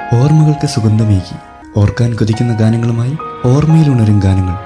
ഓർമ്മകൾക്ക് സുഗന്ധമേകി ഓർക്കാൻ കൊതിക്കുന്ന ഗാനങ്ങളുമായി ഓർമ്മയിലുണരും ഗാനങ്ങൾ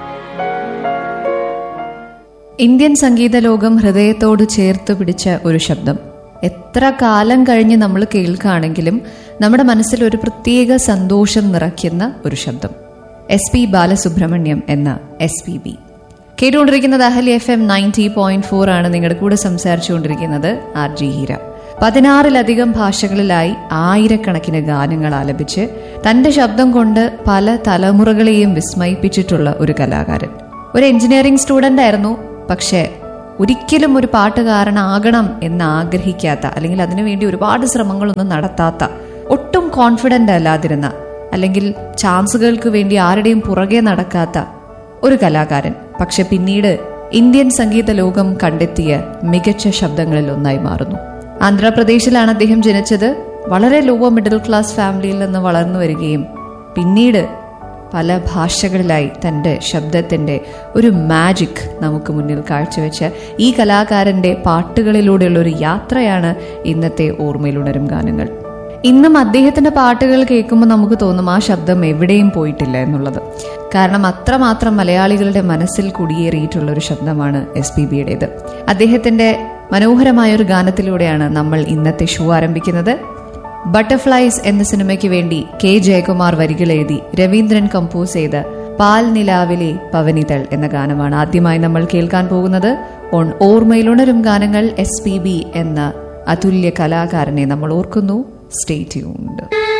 ഇന്ത്യൻ സംഗീത ലോകം ഹൃദയത്തോട് ചേർത്ത് പിടിച്ച ഒരു ശബ്ദം എത്ര കാലം കഴിഞ്ഞ് നമ്മൾ കേൾക്കുകയാണെങ്കിലും നമ്മുടെ മനസ്സിൽ ഒരു പ്രത്യേക സന്തോഷം നിറയ്ക്കുന്ന ഒരു ശബ്ദം എസ് പി ബാലസുബ്രഹ്മണ്യം എന്ന എസ് പി ബി കേട്ടുകൊണ്ടിരിക്കുന്നത് അഹലി F M ninety point four ആണ് നിങ്ങളുടെ കൂടെ സംസാരിച്ചുകൊണ്ടിരിക്കുന്നത് ആർ ജി ഹീര പതിനാറിലധികം ഭാഷകളിലായി ആയിരക്കണക്കിന് ഗാനങ്ങൾ ആലപിച്ച് തന്റെ ശബ്ദം കൊണ്ട് പല തലമുറകളെയും വിസ്മയിപ്പിച്ചിട്ടുള്ള ഒരു കലാകാരൻ ഒരു എഞ്ചിനീയറിംഗ് സ്റ്റുഡന്റ് ആയിരുന്നു പക്ഷേ ഒരിക്കലും ഒരു പാട്ടുകാരനാകണം എന്ന് ആഗ്രഹിക്കാത്ത അല്ലെങ്കിൽ അതിനുവേണ്ടി ഒരുപാട് ശ്രമങ്ങളൊന്നും നടത്താത്ത ഒട്ടും കോൺഫിഡന്റ് അല്ലാതിരുന്ന അല്ലെങ്കിൽ ചാൻസുകൾക്ക് വേണ്ടി ആരുടെയും പുറകെ നടക്കാത്ത ഒരു കലാകാരൻ പക്ഷെ പിന്നീട് ഇന്ത്യൻ സംഗീത ലോകം കണ്ടെത്തിയ മികച്ച ശബ്ദങ്ങളിൽ ഒന്നായി മാറുന്നു ആന്ധ്രാപ്രദേശിലാണ് അദ്ദേഹം ജനിച്ചത് വളരെ ലോവർ മിഡിൽ ക്ലാസ് ഫാമിലിയിൽ നിന്ന് വളർന്നു വരികയും പിന്നീട് പല ഭാഷകളിലായി തൻ്റെ ശബ്ദത്തിൻ്റെ ഒരു മാജിക് നമുക്ക് മുന്നിൽ കാഴ്ചവെച്ച ഈ കലാകാരൻ്റെ പാട്ടുകളിലൂടെയുള്ള ഒരു യാത്രയാണ് ഇന്നത്തെ ഓർമ്മയിലുണരും ഗാനങ്ങൾ ഇന്നും അദ്ദേഹത്തിന്റെ പാട്ടുകൾ കേൾക്കുമ്പോൾ നമുക്ക് തോന്നും ആ ശബ്ദം എവിടെയും പോയിട്ടില്ല എന്നുള്ളത് കാരണം അത്രമാത്രം മലയാളികളുടെ മനസ്സിൽ കുടിയേറിയിട്ടുള്ള ഒരു ശബ്ദമാണ് എസ് പി ബിയുടേത് അദ്ദേഹത്തിന്റെ മനോഹരമായ ഒരു ഗാനത്തിലൂടെയാണ് നമ്മൾ ഇന്നത്തെ ഷോ ആരംഭിക്കുന്നത് ബട്ടർഫ്ലൈസ് എന്ന സിനിമയ്ക്ക് വേണ്ടി കെ ജയകുമാർ വരികൾ എഴുതി രവീന്ദ്രൻ കമ്പോസ് ചെയ്ത പാൽ നിലാവിലെ പവനിതൾ എന്ന ഗാനമാണ് ആദ്യമായി നമ്മൾ കേൾക്കാൻ പോകുന്നത് ഓൺ ഓർമ്മയിലുണരും ഗാനങ്ങൾ എസ് പി ബി എന്ന അതുല്യ കലാകാരനെ നമ്മൾ ഓർക്കുന്നു സ്റ്റേ ട്യൂൺഡ്